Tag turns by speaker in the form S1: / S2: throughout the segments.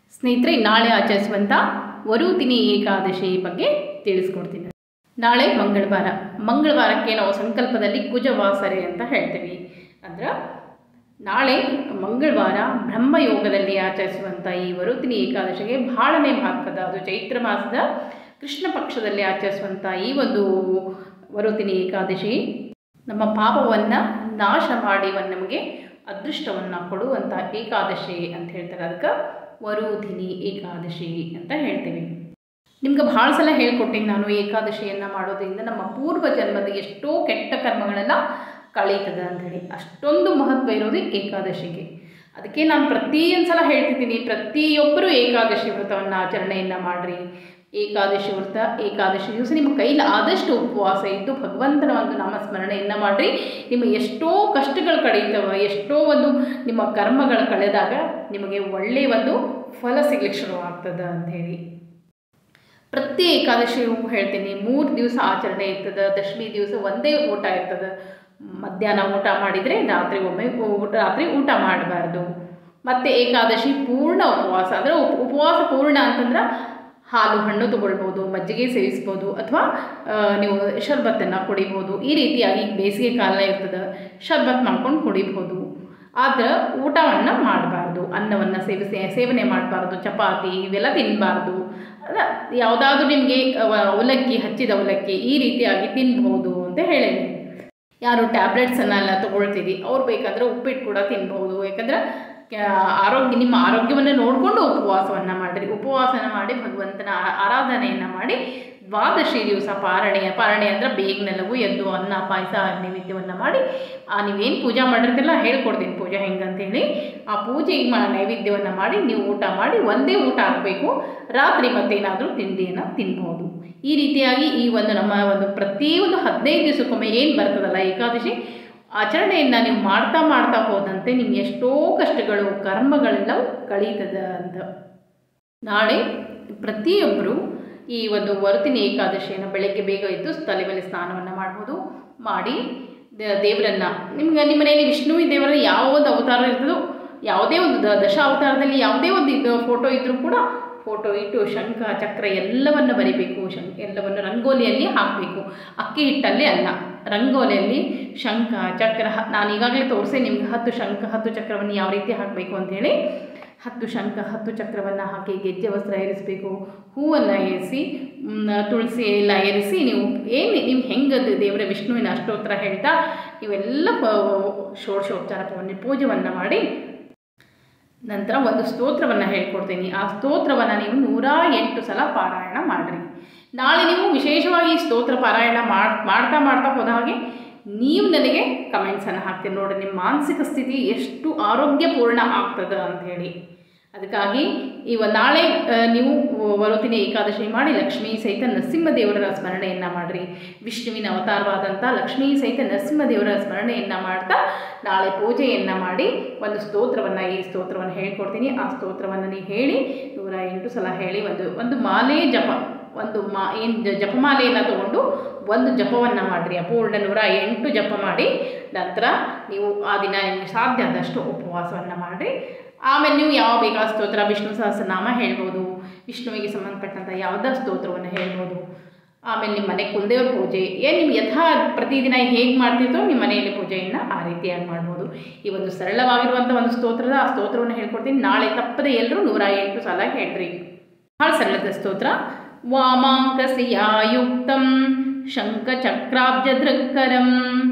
S1: ಸ್ನೇಹಿತರೆ ನಾಳೆ ಆಚರಿಸುವಂಥ ವರುತಿನಿ ಏಕಾದಶಿ ಬಗ್ಗೆ ತಿಳಿಸ್ಕೊಡ್ತೀನಿ ನಾಳೆ ಮಂಗಳವಾರ ಮಂಗಳವಾರಕ್ಕೆ ನಾವು ಸಂಕಲ್ಪದಲ್ಲಿ ಕುಜವಾಸರೆ ಅಂತ ಹೇಳ್ತೀವಿ ಅಂದ್ರೆ ನಾಳೆ ಮಂಗಳವಾರ ಬ್ರಹ್ಮಯೋಗದಲ್ಲಿ ಆಚರಿಸುವಂಥ ಈ ವರುತಿನಿ ಏಕಾದಶಿಗೆ ಬಹಳನೇ ಮಹತ್ವದ ಅದು ಚೈತ್ರ ಮಾಸದ ಕೃಷ್ಣ ಪಕ್ಷದಲ್ಲಿ ಆಚರಿಸುವಂಥ ಈ ಒಂದು ವರುತಿನಿ ಏಕಾದಶಿ ನಮ್ಮ ಪಾಪವನ್ನು ನಾಶ ಮಾಡಿ ಒಂದು ನಮಗೆ ಅದೃಷ್ಟವನ್ನು ಕೊಡುವಂಥ ಏಕಾದಶಿ ಅಂತ ಹೇಳ್ತಾರೆ ಅದಕ್ಕೆ ವರುಧಿನಿ ಏಕಾದಶಿ ಅಂತ ಹೇಳ್ತೀವಿ ನಿಮ್ಗೆ ಭಾಳ ಸಲ ಹೇಳ್ಕೊಟ್ಟಿನಿ ನಾನು ಏಕಾದಶಿಯನ್ನು ಮಾಡೋದ್ರಿಂದ ನಮ್ಮ ಪೂರ್ವ ಜನ್ಮದ ಎಷ್ಟೋ ಕೆಟ್ಟ ಕರ್ಮಗಳೆಲ್ಲ ಕಳೀತದೆ ಅಂಥೇಳಿ ಅಷ್ಟೊಂದು ಮಹತ್ವ ಇರೋದು ಏಕಾದಶಿಗೆ ಅದಕ್ಕೆ ನಾನು ಪ್ರತಿಯೊಂದು ಸಲ ಹೇಳ್ತಿದ್ದೀನಿ ಪ್ರತಿಯೊಬ್ಬರು ಏಕಾದಶಿ ವ್ರತವನ್ನು ಆಚರಣೆಯನ್ನು ಮಾಡಿರಿ ಏಕಾದಶಿ ವ್ರತ ಏಕಾದಶಿ ದಿವಸ ನಿಮ್ಮ ಕೈಲಿ ಆದಷ್ಟು ಉಪವಾಸ ಇದ್ದು ಭಗವಂತನ ಒಂದು ನಾಮಸ್ಮರಣೆಯನ್ನು ಮಾಡಿರಿ ನಿಮ್ಮ ಎಷ್ಟೋ ಕಷ್ಟಗಳು ಕಳೀತವೆ ಎಷ್ಟೋ ಒಂದು ನಿಮ್ಮ ಕರ್ಮಗಳು ಕಳೆದಾಗ ನಿಮಗೆ ಒಳ್ಳೆಯ ಒಂದು ಫಲ ಸಿಗ್ಲಿಕ್ಕೆ ಶುರುವಾಗ್ತದೆ ಅಂಥೇಳಿ ಪ್ರತಿ ಏಕಾದಶಿಯೂ ಹೇಳ್ತೀನಿ ಮೂರು ದಿವಸ ಆಚರಣೆ ಇರ್ತದೆ ದಶಮಿ ದಿವಸ ಒಂದೇ ಊಟ ಇರ್ತದೆ ಮಧ್ಯಾಹ್ನ ಊಟ ಮಾಡಿದರೆ ರಾತ್ರಿ ಒಮ್ಮೆ ಊಟ ರಾತ್ರಿ ಊಟ ಮಾಡಬಾರ್ದು ಮತ್ತು ಏಕಾದಶಿ ಪೂರ್ಣ ಉಪವಾಸ ಅಂದರೆ ಉಪ ಉಪವಾಸ ಪೂರ್ಣ ಅಂತಂದ್ರೆ ಹಾಲು ಹಣ್ಣು ತೊಗೊಳ್ಬೋದು ಮಜ್ಜಿಗೆ ಸೇವಿಸ್ಬೋದು ಅಥವಾ ನೀವು ಶರ್ಬತ್ತನ್ನು ಕುಡಿಬೋದು ಈ ರೀತಿಯಾಗಿ ಬೇಸಿಗೆ ಕಾಲ ಇರ್ತದೆ ಶರ್ಬತ್ ಮಾಡ್ಕೊಂಡು ಕುಡಿಬೋದು ಆದ್ರೆ ಊಟವನ್ನು ಮಾಡಬಾರ್ದು ಅನ್ನವನ್ನು ಸೇವಿಸಿ ಸೇವನೆ ಮಾಡಬಾರ್ದು ಚಪಾತಿ ಇವೆಲ್ಲ ತಿನ್ನಬಾರ್ದು ಯಾವುದಾದ್ರೂ ನಿಮಗೆ ಅವಲಕ್ಕಿ ಹಚ್ಚಿದ ಅವಲಕ್ಕಿ ಈ ರೀತಿಯಾಗಿ ತಿನ್ಬೋದು ಅಂತ ಹೇಳಿದೆ ಯಾರು ಟ್ಯಾಬ್ಲೆಟ್ಸನ್ನೆಲ್ಲ ತೊಗೊಳ್ತೀರಿ ಅವ್ರು ಬೇಕಾದರೆ ಉಪ್ಪಿಟ್ಟು ಕೂಡ ತಿನ್ಬೋದು ಯಾಕಂದ್ರೆ ಆರೋಗ್ಯ ನಿಮ್ಮ ಆರೋಗ್ಯವನ್ನು ನೋಡಿಕೊಂಡು ಉಪವಾಸವನ್ನು ಮಾಡಿರಿ ಉಪವಾಸನ ಮಾಡಿ ಭಗವಂತನ ಆರಾಧನೆಯನ್ನು ಮಾಡಿ ದ್ವಾದಶಿ ದಿವಸ ಪಾರಣೆಯ ಪಾರಣೆ ಅಂದರೆ ಬೇಗನೆಲ್ಲವೂ ಎದ್ದು ಅನ್ನ ಪಾಯಸ ನೈವೇದ್ಯವನ್ನು ಮಾಡಿ ಆ ನೀವೇನು ಪೂಜೆ ಮಾಡಿರ್ತಿಲ್ಲ ಹೇಳ್ಕೊಡ್ತೀನಿ ಪೂಜೆ ಹೆಂಗಂತೇಳಿ ಆ ಪೂಜೆಗೆ ಮಾ ನೈವೇದ್ಯವನ್ನು ಮಾಡಿ ನೀವು ಊಟ ಮಾಡಿ ಒಂದೇ ಊಟ ಆಗಬೇಕು ರಾತ್ರಿ ಮತ್ತೇನಾದರೂ ತಿಂಡಿಯನ್ನು ತಿನ್ಬೋದು ಈ ರೀತಿಯಾಗಿ ಈ ಒಂದು ನಮ್ಮ ಒಂದು ಪ್ರತಿಯೊಂದು ಹದಿನೈದು ದಿವಸಕ್ಕೊಮ್ಮೆ ಏನು ಬರ್ತದಲ್ಲ ಏಕಾದಶಿ ಆಚರಣೆಯನ್ನು ನೀವು ಮಾಡ್ತಾ ಮಾಡ್ತಾ ಹೋದಂತೆ ನಿಮ್ಗೆ ಎಷ್ಟೋ ಕಷ್ಟಗಳು ಕರ್ಮಗಳೆಲ್ಲ ಕಳೀತದ ಅಂತ ನಾಳೆ ಪ್ರತಿಯೊಬ್ಬರು ಈ ಒಂದು ವರುತಿನಿ ಏಕಾದಶಿಯನ್ನು ಬೆಳಗ್ಗೆ ಬೇಗ ಎದ್ದು ತಲೆ ಮೇಲೆ ಸ್ನಾನವನ್ನು ಮಾಡ್ಬೋದು ಮಾಡಿ ದೇವರನ್ನು ನಿಮ್ಗೆ ನಿಮ್ಮ ಮನೆಯಲ್ಲಿ ವಿಷ್ಣುವಿ ದೇವರ ಯಾವ ಒಂದು ಅವತಾರ ಇರ್ತದೋ ಯಾವುದೇ ಒಂದು ದ ದಶ ಅವತಾರದಲ್ಲಿ ಯಾವುದೇ ಒಂದು ಇದು ಫೋಟೋ ಇದ್ದರೂ ಕೂಡ ಫೋಟೋ ಇಟ್ಟು ಶಂಖ ಚಕ್ರ ಎಲ್ಲವನ್ನು ಬರಿಬೇಕು ಶಂ ಎಲ್ಲವನ್ನು ರಂಗೋಲಿಯಲ್ಲಿ ಹಾಕಬೇಕು ಅಕ್ಕಿ ಹಿಟ್ಟಲ್ಲೇ ಅಲ್ಲ ರಂಗೋಲಿಯಲ್ಲಿ ಶಂಖ ಚಕ್ರ ನಾನು ಈಗಾಗಲೇ ತೋರಿಸಿ ನಿಮ್ಗೆ ಹತ್ತು ಶಂಖ ಹತ್ತು ಚಕ್ರವನ್ನು ಯಾವ ರೀತಿ ಹಾಕಬೇಕು ಅಂಥೇಳಿ ಹತ್ತು ಶಂಖ ಹತ್ತು ಚಕ್ರವನ್ನು ಹಾಕಿ ಗೆಜ್ಜೆ ವಸ್ತ್ರ ಏರಿಸಬೇಕು ಹೂವನ್ನು ಏರಿಸಿ ತುಳಸಿ ಎಲ್ಲ ಏರಿಸಿ ನೀವು ಏನು ನೀವು ಹೆಂಗೆ ದೇವರ ವಿಷ್ಣುವಿನ ಅಷ್ಟೋತ್ತರ ಹೇಳ್ತಾ ನೀವೆಲ್ಲ ಷೋಡಶೋಪಚಾರ ಪೂಜೆಯನ್ನು ಮಾಡಿ ನಂತರ ಒಂದು ಸ್ತೋತ್ರವನ್ನು ಹೇಳ್ಕೊಡ್ತೀನಿ ಆ ಸ್ತೋತ್ರವನ್ನು ನೀವು ನೂರ ಎಂಟು ಸಲ ಪಾರಾಯಣ ಮಾಡಿರಿ ನಾಳೆ ನೀವು ವಿಶೇಷವಾಗಿ ಸ್ತೋತ್ರ ಪಾರಾಯಣ ಮಾಡ್ತಾ ಮಾಡ್ತಾ ಹೋದ ಹಾಗೆ ನೀವು ನನಗೆ ಕಮೆಂಟ್ಸನ್ನು ಹಾಕ್ತೀರಿ ನೋಡಿರಿ ನಿಮ್ಮ ಮಾನಸಿಕ ಸ್ಥಿತಿ ಎಷ್ಟು ಆರೋಗ್ಯಪೂರ್ಣ ಆಗ್ತದೆ ಅಂಥೇಳಿ ಅದಕ್ಕಾಗಿ ಇವ ನಾಳೆ ನೀವು ವರುತಿನಿ ಏಕಾದಶಿ ಮಾಡಿ ಲಕ್ಷ್ಮೀ ಸಹಿತ ನರಸಿಂಹದೇವರ ಸ್ಮರಣೆಯನ್ನು ಮಾಡಿರಿ ವಿಷ್ಣುವಿನ ಅವತಾರವಾದಂಥ ಲಕ್ಷ್ಮೀ ಸಹಿತ ನರಸಿಂಹದೇವರ ಸ್ಮರಣೆಯನ್ನು ಮಾಡ್ತಾ ನಾಳೆ ಪೂಜೆಯನ್ನು ಮಾಡಿ ಒಂದು ಸ್ತೋತ್ರವನ್ನು ಈ ಸ್ತೋತ್ರವನ್ನು ಹೇಳ್ಕೊಡ್ತೀನಿ ಆ ಸ್ತೋತ್ರವನ್ನು ನೀವು ಹೇಳಿ ನೂರ ಎಂಟು ಸಲ ಹೇಳಿ ಒಂದು ಒಂದು ಮಾಲೆ ಜಪ ಒಂದು ಮಾ ಏನು ಜಪಮಾಲೆಯನ್ನು ತಗೊಂಡು ಒಂದು ಜಪವನ್ನು ಮಾಡಿರಿ ಅಪೂರ್ಣ ನೂರ ಎಂಟು ಜಪ ಮಾಡಿ ನಂತರ ನೀವು ಆ ದಿನ ನಿಮಗೆ ಸಾಧ್ಯ ಆದಷ್ಟು ಉಪವಾಸವನ್ನು ಮಾಡಿರಿ ಆಮೇಲೆ ನೀವು ಯಾವ ಬೇಕಾದ ಸ್ತೋತ್ರ ವಿಷ್ಣು ಸಹಸ್ರನಾಮ ಹೇಳ್ಬೋದು ವಿಷ್ಣುವಿಗೆ ಸಂಬಂಧಪಟ್ಟಂಥ ಯಾವುದೇ ಸ್ತೋತ್ರವನ್ನು ಹೇಳ್ಬೋದು ಆಮೇಲೆ ನಿಮ್ಮ ಮನೆ ಕುಲದೇವ್ರ ಪೂಜೆ ಏನು ನೀವು ಯಥಾ ಪ್ರತಿದಿನ ಹೇಗೆ ಮಾಡ್ತಿರ್ತೋ ನಿಮ್ಮ ಮನೆಯಲ್ಲಿ ಪೂಜೆಯನ್ನು ಆ ರೀತಿಯಾಗಿ ಮಾಡ್ಬೋದು ಈ ಒಂದು ಸರಳವಾಗಿರುವಂಥ ಒಂದು ಸ್ತೋತ್ರದ ಆ ಸ್ತೋತ್ರವನ್ನು ಹೇಳ್ಕೊಡ್ತೀನಿ ನಾಳೆ ತಪ್ಪದೆ ಎಲ್ಲರೂ ನೂರ ಎಂಟು ಸಲ ಹೇಳ್ರಿ ಭಾಳ ಸರಳದ ಸ್ತೋತ್ರ ವಾಮಾಂಕಸಿಯಾಯುಕ್ತಂ ಶಂಖಚಕ್ರಾಬ್ಜದೃಕ್ಕರಂ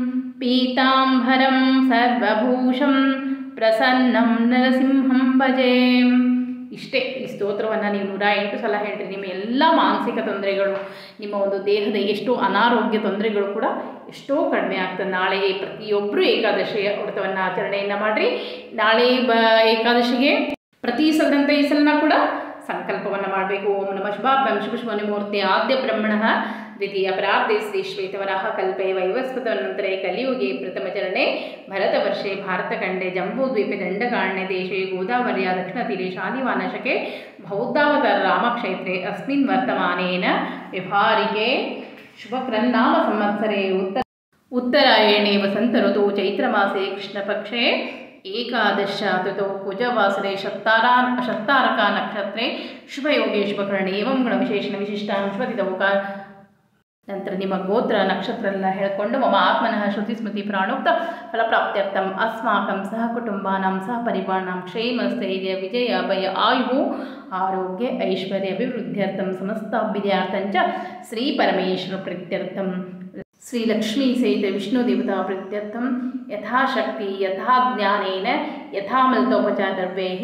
S1: ಪೀತಾಂಬರಂ ಸರ್ವಭೂಷಂ ಪ್ರಸನ್ನಂ ನರಸಿಂಹಂ ಭಜೆ ಇಷ್ಟೇ ಈ ಸ್ತೋತ್ರವನ್ನು ನೀವು ನೂರ ಎಂಟು ಸಲ ಹೇಳ್ರಿ ನಿಮ್ಮ ಎಲ್ಲ ಮಾನಸಿಕ ತೊಂದರೆಗಳು ನಿಮ್ಮ ಒಂದು ದೇಹದ ಎಷ್ಟೋ ಅನಾರೋಗ್ಯ ತೊಂದರೆಗಳು ಕೂಡ ಎಷ್ಟೋ ಕಡಿಮೆ ಆಗ್ತದೆ ನಾಳೆ ಪ್ರತಿಯೊಬ್ಬರು ಏಕಾದಶಿಯ ವ್ರತವನ್ನು ಆಚರಣೆಯನ್ನು ಮಾಡಿರಿ ನಾಳೆ ಬ ಏಕಾದಶಿಗೆ ಪ್ರತಿ ಸಲದಂತೆ ಈ ಸಲನ ಕೂಡ ಸಂಕಲ್ಪವನ್ನು ಮಾಡಬೇಕು ಓಂ ನಮ ಶುಭಾಭ್ಯಂ ಶುಭ ಶುಭ ಮೂರ್ತಿ ಆದ್ಯ ಬ್ರಹ್ಮಣ ದ್ವಿತೀಯ ಪ್ರಾರ್ಥೆ ಶ್ರೀ ಶ್ವೇತವರಾಹ ಕಲ್ಪೆ ವೈವಸ್ವತನಂತರೆ ಕಲಿಯುಗೆ ಪ್ರಥಮಚರಣೆ ಭರತವರ್ಷೆ ಭಾರತಖಂಡೆ ಜಂಬೂದ್ವೀಪೆ ದಂಡಕಾರಣ್ಯ ದೇಶೆ ಗೋದಾವರ್ಯ ದಕ್ಷಿಣತೀರೆ ಶಾದಿವಾನಶಕೆ ಬೌದ್ಧಾವತಾರ ರಾಮಕ್ಷೇತ್ರೆ ಅಸ್ಮಿನ್ ವರ್ತಮಾನೇನ ವ್ಯವಹಾರಿಕೆ ಶುಭಕ್ರನ್ನಾಮ ಸಂವತ್ಸರೆ ಉತ್ತರ ಉತ್ತರಾಯಣೆ ವಸಂತ ಋತು ಚೈತ್ರಮಾಸೆ ಕೃಷ್ಣಪಕ್ಷೆ ಏಕಾದಶ ತಥೋ ಕುಜವಾಸರೆ ಶತ್ತಾರ ಶತ್ತಾರಕ ನಕ್ಷತ್ರೆ ಶುಭಯೋಗೆ ಶುಭಕರಣೆ ಏವಂ ಗುಣವಿಶೇಷಣ ವಿಶಿಷ್ಟಾಂಶ್ವತಿತವು ಕಾ ನಂತರ ನಿಮ್ಮ ಗೋತ್ರ ನಕ್ಷತ್ರ ಎಲ್ಲ ಹೇಳ್ಕೊಂಡು ಮಮ ಆತ್ಮನಃ ಶ್ರುತಿ ಸ್ಮೃತಿ ಪ್ರಾಣೋಕ್ತ ಫಲಪ್ರಾಪ್ತ್ಯರ್ಥಂ ಅಸ್ಮಾಕಂ ಸಹ ಕುಟುಂಬಾನಾಂ ಸಹ ಪರಿವಾರನಾಂ ಕ್ಷೇಮ ಸ್ಥೈರ್ಯ ವಿಜಯ ಅಭಯ ಆಯು ಆರೋಗ್ಯ ಐಶ್ವರ್ಯ ಅಭಿವೃದ್ಧ್ಯರ್ಥಂ ಸಮಸ್ತಾಭ್ಯುದಯಾರ್ಥಂಚ ಶ್ರೀ ಪರಮೇಶ್ವರ ಪ್ರೀತ್ಯರ್ಥಂ ಶ್ರೀ ಲಕ್ಷ್ಮೀ ಸಹಿತ ವಿಷ್ಣು ದೇವತಾ ಪ್ರೀತ್ಯರ್ಥಂ ಯಥಾಶಕ್ತಿ ಯಥಾ ಜ್ಞಾನೇನ ಯಥಾಮಲ್ತೋಪಚಾರ ದ್ರವ್ಯೈಃ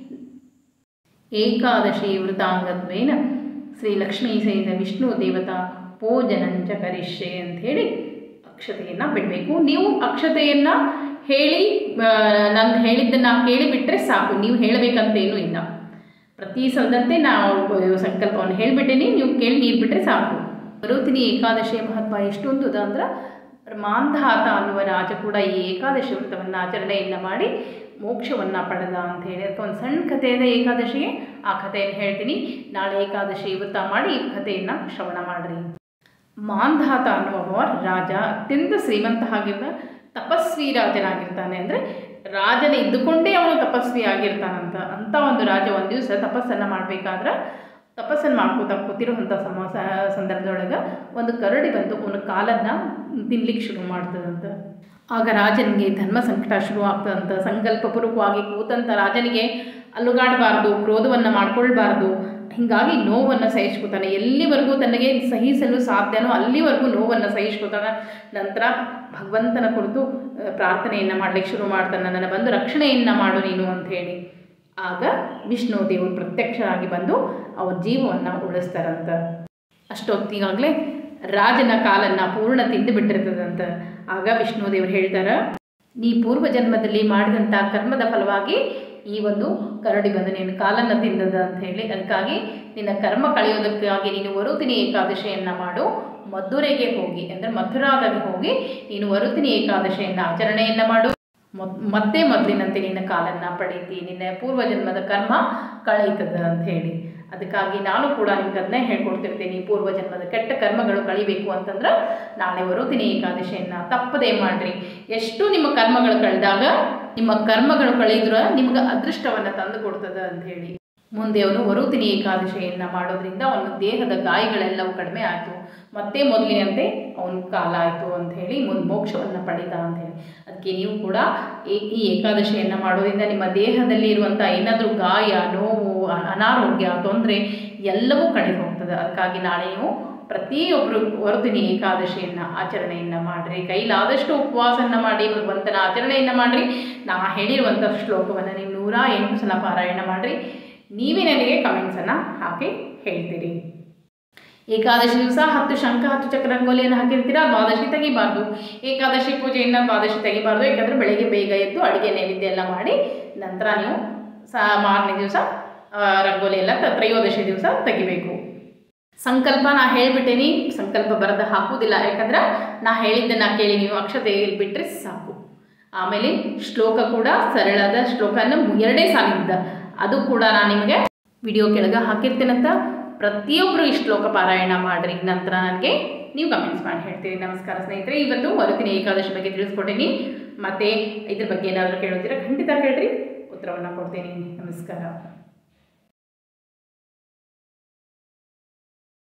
S1: ಏಕಾದಶಿ ವೃತಾಂಗತ್ವೇನ ಶ್ರೀ ಲಕ್ಷ್ಮೀ ಸಹಿತ ವಿಷ್ಣು ದೇವತಾ ಪೂಜನಂಚ ಕರಿಷ್ಯೆ ಅಂಥೇಳಿ ಅಕ್ಷತೆಯನ್ನು ಬಿಡಬೇಕು ನೀವು ಅಕ್ಷತೆಯನ್ನು ಹೇಳಿ ನಾನು ಹೇಳಿದ್ದನ್ನು ಕೇಳಿ ಬಿಟ್ಟರೆ ಸಾಕು ನೀವು ಹೇಳಬೇಕಂತೇನೂ ಇಲ್ಲ ಪ್ರತಿ ಸಲದಂತೆ ನಾವು ಸಂಕಲ್ಪವನ್ನು ಹೇಳಿಬಿಟ್ಟೇನೆ ನೀವು ಕೇಳಿ ನೀರು ಬಿಟ್ಟರೆ ಸಾಕು ಬರುತ್ತೀನಿ ಏಕಾದಶಿಯ ಮಹತ್ವ ಎಷ್ಟೊಂದು ಅಂದ್ರೆ ಮಾಂಧಾತ ಅನ್ನುವ ರಾಜ ಕೂಡ ಈ ಏಕಾದಶಿ ವ್ರತವನ್ನು ಆಚರಣೆಯನ್ನು ಮಾಡಿ ಮೋಕ್ಷವನ್ನು ಪಡೆದ ಅಂತ ಹೇಳಿ ಅದಕ್ಕೆ ಒಂದು ಸಣ್ಣ ಕಥೆ ಇದೆ ಏಕಾದಶಿಗೆ ಆ ಕಥೆಯನ್ನು ಹೇಳ್ತೀನಿ ನಾಳೆ ಏಕಾದಶಿ ವ್ರತ ಮಾಡಿ ಈ ಕಥೆಯನ್ನು ಶ್ರವಣ ಮಾಡಿರಿ ಮಾಂಧಾತ ಅನ್ನುವವ ರಾಜ ಅತ್ಯಂತ ಶ್ರೀಮಂತ ಆಗಿರುವ ತಪಸ್ವಿ ರಾಜನಾಗಿರ್ತಾನೆ ಅಂದರೆ ರಾಜನ ಇದ್ದುಕೊಂಡೇ ಅವನು ತಪಸ್ವಿ ಆಗಿರ್ತಾನಂತ ಅಂಥ ಒಂದು ರಾಜ ಒಂದು ದಿವಸ ತಪಸ್ಸನ್ನು ಮಾಡಬೇಕಾದ್ರೆ ತಪಸ್ಸನ್ನು ಮಾಡ್ಕೋತಾ ಕೂತಿರುವಂಥ ಸಮ ಸಂದರ್ಭದೊಳಗೆ ಒಂದು ಕರಡಿ ಬಂದು ಅವನ ಕಾಲನ್ನು ತಿನ್ಲಿಕ್ಕೆ ಶುರು ಮಾಡ್ತದಂತ ಆಗ ರಾಜನಿಗೆ ಧರ್ಮ ಸಂಕಟ ಶುರು ಆಗ್ತದಂತ ಸಂಕಲ್ಪಪೂರ್ವಕವಾಗಿ ಕೂತಂಥ ರಾಜನಿಗೆ ಅಲುಗಾಡಬಾರ್ದು ಕ್ರೋಧವನ್ನು ಮಾಡ್ಕೊಳ್ಬಾರ್ದು ಹೀಗಾಗಿ ನೋವನ್ನು ಸಹಿಸ್ಕೊತಾನೆ ಎಲ್ಲಿವರೆಗೂ ತನಗೆ ಸಹಿಸಲು ಸಾಧ್ಯನೋ ಅಲ್ಲಿವರೆಗೂ ನೋವನ್ನು ಸಹಿಸ್ಕೊತಾನೆ ನಂತರ ಭಗವಂತನ ಕುರಿತು ಪ್ರಾರ್ಥನೆಯನ್ನು ಮಾಡಲಿಕ್ಕೆ ಶುರು ಮಾಡ್ತಾನೆ ನನ್ನನ್ನು ಬಂದು ರಕ್ಷಣೆಯನ್ನು ಮಾಡು ನೀನು ಅಂತ ಹೇಳಿ ಆಗ ವಿಷ್ಣು ದೇವರು ಪ್ರತ್ಯಕ್ಷರಾಗಿ ಬಂದು ಅವ್ರ ಜೀವವನ್ನು ಉಳಿಸ್ತಾರಂತ ಅಷ್ಟೊತ್ತಿಗಾಗಲೇ ರಾಜನ ಕಾಲನ್ನು ಪೂರ್ಣ ತಿಂದು ಬಿಟ್ಟಿರ್ತದಂತ ಆಗ ವಿಷ್ಣು ದೇವರು ಹೇಳ್ತಾರೆ ನೀ ಪೂರ್ವ ಜನ್ಮದಲ್ಲಿ ಮಾಡಿದಂಥ ಕರ್ಮದ ಫಲವಾಗಿ ಈ ಒಂದು ಕರಡಿ ಬಂದು ನಿನ್ನ ಕಾಲನ್ನು ತಿಂದದ ಅಂತ ಹೇಳಿ ಅದಕ್ಕಾಗಿ ನಿನ್ನ ಕರ್ಮ ಕಳೆಯೋದಕ್ಕಾಗಿ ನೀನು ವರುತಿನಿ ಏಕಾದಶಿಯನ್ನು ಮಾಡು ಮಧುರೆಗೆ ಹೋಗಿ ಅಂದರೆ ಮಥುರಾದಲ್ಲಿ ಹೋಗಿ ನೀನು ವರುತಿನಿ ಏಕಾದಶಿಯನ್ನು ಆಚರಣೆಯನ್ನು ಮಾಡು ಮತ್ತೆ ಮೊದಲಿನಂತೆ ನಿನ್ನ ಕಾಲನ್ನು ಪಡೀತಿ ನಿನ್ನ ಪೂರ್ವಜನ್ಮದ ಕರ್ಮ ಕಳೀತದ ಅಂತ ಹೇಳಿ ಅದಕ್ಕಾಗಿ ನಾನು ಕೂಡ ನಿಮ್ಗೆ ಅದನ್ನೇ ಹೇಳ್ಕೊಡ್ತಿರ್ತೀನಿ ಪೂರ್ವಜನ್ಮದ ಕೆಟ್ಟ ಕರ್ಮಗಳು ಕಳಿಬೇಕು ಅಂತಂದ್ರೆ ನಾಳೆ ವರುತಿನಿ ಏಕಾದಶಿಯನ್ನು ತಪ್ಪದೇ ಮಾಡಿರಿ ಎಷ್ಟು ನಿಮ್ಮ ಕರ್ಮಗಳು ಕಳೆದಾಗ ನಿಮ್ಮ ಕರ್ಮಗಳು ಕಳೆದ್ರೆ ನಿಮ್ಗೆ ಅದೃಷ್ಟವನ್ನು ತಂದು ಕೊಡ್ತದೆ ಅಂತ ಹೇಳಿ ಮುಂದೆ ಅವನು ವರುತಿನಿ ಏಕಾದಶಿಯನ್ನು ಮಾಡೋದ್ರಿಂದ ಅವನ ದೇಹದ ಗಾಯಗಳೆಲ್ಲವೂ ಕಡಿಮೆ ಆಯಿತು ಮತ್ತೆ ಮೊದಲಿನಂತೆ ಅವನ ಕಾಲ ಆಯಿತು ಅಂತ ಹೇಳಿ ಮುಂದೆ ಮೋಕ್ಷವನ್ನು ಪಡೆದ ಅಂತ ಹೇಳಿ ಅದಕ್ಕೆ ನೀವು ಕೂಡ ಈ ಏಕಾದಶಿಯನ್ನು ಮಾಡೋದ್ರಿಂದ ನಿಮ್ಮ ದೇಹದಲ್ಲಿ ಇರುವಂಥ ಏನಾದರೂ ಗಾಯ ನೋವು ಅನಾರೋಗ್ಯ ತೊಂದರೆ ಎಲ್ಲವೂ ಕಡಿಮೆ ಹೋಗ್ತದೆ ಅದಕ್ಕಾಗಿ ನಾಳೆ ನೀವು ಪ್ರತಿಯೊಬ್ಬರು ವರುದಿನಿ ಏಕಾದಶಿಯನ್ನು ಆಚರಣೆಯನ್ನು ಮಾಡಿರಿ ಕೈಲಾದಷ್ಟು ಉಪವಾಸವನ್ನು ಮಾಡಿ ಭಗವಂತನ ಆಚರಣೆಯನ್ನು ಮಾಡಿರಿ ನಾ ಹೇಳಿರುವಂಥ ಶ್ಲೋಕವನ್ನು ನೀವು ನೂರ ಎಂಟು ಸಲ ಪಾರಾಯಣ ಮಾಡಿರಿ ನೀವೇ ನನಗೆ ಕಮೆಂಟ್ಸನ್ನು ಹಾಕಿ ಹೇಳ್ತೀರಿ ಏಕಾದಶಿ ದಿವಸ ಹತ್ತು ಶಂಖ ಹತ್ತು ಚಕ್ರ ರಂಗೋಲಿಯನ್ನು ಹಾಕಿರ್ತೀರಾ ದ್ವಾದಶಿ ತೆಗಿಬಾರ್ದು ಏಕಾದಶಿ ಪೂಜೆಯನ್ನು ದ್ವಾದಶಿ ತೆಗಿಬಾರ್ದು ಯಾಕಂದರೆ ಬೆಳಗ್ಗೆ ಬೇಗ ಎದ್ದು ಅಡುಗೆ ನೈವೇದ್ಯ ಎಲ್ಲ ಮಾಡಿ ನಂತರ ನೀವು ಸ ಮಾರನೇ ದಿವಸ ರಂಗೋಲಿ ಎಲ್ಲ ತ್ರಯೋದಶಿ ದಿವಸ ತೆಗಿಬೇಕು ಸಂಕಲ್ಪ ನಾ ಹೇಳಿಬಿಟ್ಟೇನಿ ಸಂಕಲ್ಪ ಬರೆದು ಹಾಕುವುದಿಲ್ಲ ಯಾಕಂದ್ರೆ ನಾ ಹೇಳಿದ್ದನ್ನು ಕೇಳಿ ನೀವು ಅಕ್ಷತೆ ಬಿಟ್ಟರೆ ಸಾಕು ಆಮೇಲೆ ಶ್ಲೋಕ ಕೂಡ ಸರಳಾದ ಶ್ಲೋಕನ ಎರಡೇ ಸಾಲಿದ್ದ ಅದು ಕೂಡ ನಾನು ನಿಮಗೆ ವಿಡಿಯೋ ಕೆಳಗೆ ಹಾಕಿರ್ತೀನಂತ ಪ್ರತಿಯೊಬ್ಬರು ಈ ಶ್ಲೋಕ ಪಾರಾಯಣ ಮಾಡಿರಿ ನಂತರ ನನಗೆ ನೀವು ಕಮೆಂಟ್ಸ್ ಮಾಡಿ ಹೇಳ್ತೀರಿ ನಮಸ್ಕಾರ ಸ್ನೇಹಿತರೆ ಇವತ್ತು ವರುತಿನ ಏಕಾದಶಿ ಬಗ್ಗೆ ತಿಳಿಸ್ಕೊಟ್ಟೀನಿ ಮತ್ತು ಇದ್ರ ಬಗ್ಗೆ ಏನಾದರೂ ಕೇಳೋದಿರ ಖಂಡಿತ ಕೇಳ್ರಿ ಉತ್ತರವನ್ನು ಕೊಡ್ತೀನಿ ನಮಸ್ಕಾರ